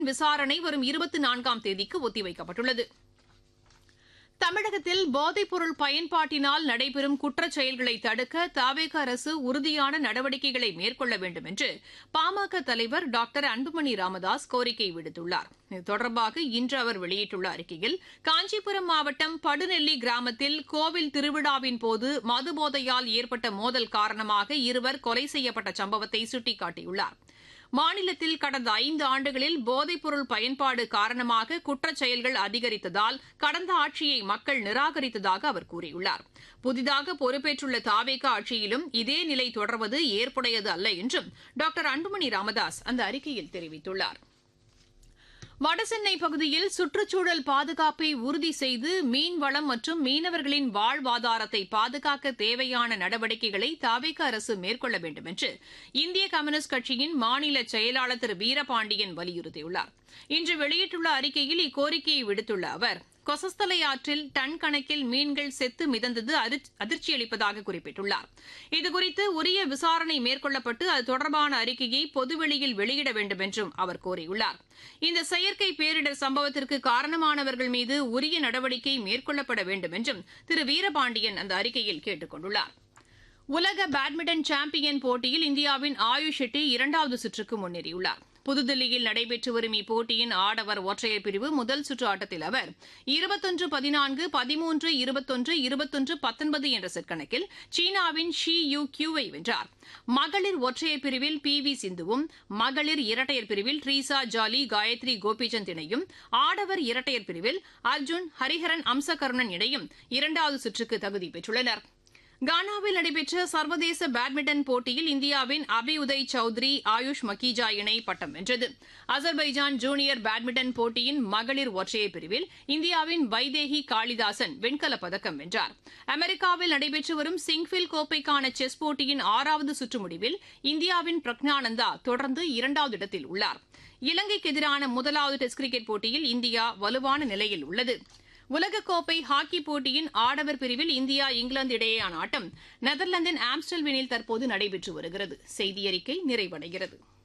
விசாரணை வரும் இருபத்தி நான்காம் தேதிக்கு ஒத்திவைக்கப்பட்டுள்ளது தமிழகத்தில் போதைப்பொருள் பயன்பாட்டினால் நடைபெறும் குற்றச் செயல்களை தடுக்க தாவேக அரசு உறுதியான நடவடிக்கைகளை மேற்கொள்ள வேண்டும் என்று பாமக தலைவர் டாக்டர் அன்புமணி ராமதாஸ் கோரிக்கை விடுத்துள்ளார் இது தொடர்பாக இன்று அவர் வெளியிட்டுள்ள அறிக்கையில் காஞ்சிபுரம் மாவட்டம் படுநெல்லி கிராமத்தில் கோவில் திருவிழாவின் போது மதுபோதையால் ஏற்பட்ட மோதல் காரணமாக இருவர் கொலை செய்யப்பட்ட சம்பவத்தை சுட்டிக்காட்டியுள்ளார் மாநிலத்தில் கடந்த ஐந்து ஆண்டுகளில் போதைப்பொருள் பயன்பாடு காரணமாக குற்றச் செயல்கள் அதிகரித்ததால் கடந்த ஆட்சியை மக்கள் நிராகரித்ததாக அவர் கூறியுள்ளார் புதிதாக பொறுப்பேற்றுள்ள தாவேக ஆட்சியிலும் இதே நிலை தொடர்வது ஏற்புடையது அல்ல என்றும் டாக்டர் அன்புமணி ராமதாஸ் அந்த அறிக்கையில் தெரிவித்துள்ளார் வடசென்னை பகுதியில் சுற்றுச்சூழல் பாதுகாப்பை உறுதி செய்து மீன்வளம் மற்றும் மீனவர்களின் வாழ்வாதாரத்தை பாதுகாக்க தேவையான நடவடிக்கைகளை தாவேக அரசு மேற்கொள்ள வேண்டும் என்று இந்திய கம்யூனிஸ்ட் கட்சியின் மாநில செயலாளர் திரு வீரபாண்டியன் வலியுறுத்தியுள்ளார் இன்று வெளியிட்டுள்ள அறிக்கையில் இக்கோரிக்கையை விடுத்துள்ள அவர் கொசஸ்தலை ஆற்றில் டன் கணக்கில் மீன்கள் செத்து மிதந்தது அதிர்ச்சியளிப்பதாக குறிப்பிட்டுள்ளார் இதுகுறித்து உரிய விசாரணை மேற்கொள்ளப்பட்டு அது தொடர்பான அறிக்கையை பொதுவெளியில் வெளியிட வேண்டும் என்றும் அவர் கோரியுள்ளார் இந்த செயற்கை பேரிடர் சம்பவத்திற்கு காரணமானவர்கள் மீது உரிய நடவடிக்கை மேற்கொள்ளப்பட வேண்டும் என்றும் திரு வீரபாண்டியன் அந்த அறிக்கையில் கேட்டுக் கொண்டுள்ளார் உலக பேட்மிண்டன் சாம்பியன் போட்டியில் இந்தியாவின் ஆயுஷ் ஷெட்டி இரண்டாவது சுற்றுக்கு முன்னேறியுள்ளார் புதுதில்லியில் நடைபெற்று வரும் இப்போட்டியின் ஆடவர் ஒற்றையர் பிரிவு முதல் சுற்று ஆட்டத்தில் அவர் இருபத்தொன்று பதினான்கு பதிமூன்று இருபத்தொன்று இருபத்தொன்று பத்தொன்பது என்ற செட் கணக்கில் சீனாவின் ஷி யூ கியூவை வென்றார் மகளிர் ஒற்றையர் பிரிவில் பி வி சிந்துவும் மகளிர் இரட்டையர் பிரிவில் ட்ரீசா ஜாலி காயத்ரி கோபிச்சந்த் இணையும் ஆடவர் இரட்டையர் பிரிவில் அர்ஜுன் ஹரிஹரன் அம்சகருணன் இணையும் இரண்டாவது சுற்றுக்கு தகுதி பெற்றுள்ளனா் கானாவில் நடைபெற்ற சர்வதேச பேட்மிண்டன் போட்டியில் இந்தியாவின் அபி உதய் சௌத்ரி ஆயுஷ் மக்கீஜா இணை பட்டம் வென்றது அசர்பைஜான் ஜூனியர் பேட்மிண்டன் போட்டியின் மகளிர் ஒற்றையர் பிரிவில் இந்தியாவின் வைதேகி காளிதாசன் வெண்கலப் பதக்கம் வென்றார் அமெரிக்காவில் நடைபெற்று வரும் சிங்ஃபில் கோப்பைக்கான செஸ் போட்டியின் ஆறாவது சுற்று முடிவில் இந்தியாவின் பிரக்ஞானந்தா தொடர்ந்து இரண்டாவது இடத்தில் உள்ளார் இலங்கைக்கு எதிரான முதலாவது டெஸ்ட் கிரிக்கெட் போட்டியில் இந்தியா வலுவான நிலையில் உள்ளது உலகக்கோப்பை ஹாக்கி போட்டியின் ஆடவர் பிரிவில் இந்தியா இங்கிலாந்து இடையேயான ஆட்டம் நெதர்லாந்தின் ஆம்ஸ்டல்வினில் தற்போது நடைபெற்று வருகிறது செய்தி அறிக்கை நிறைவடைகிறது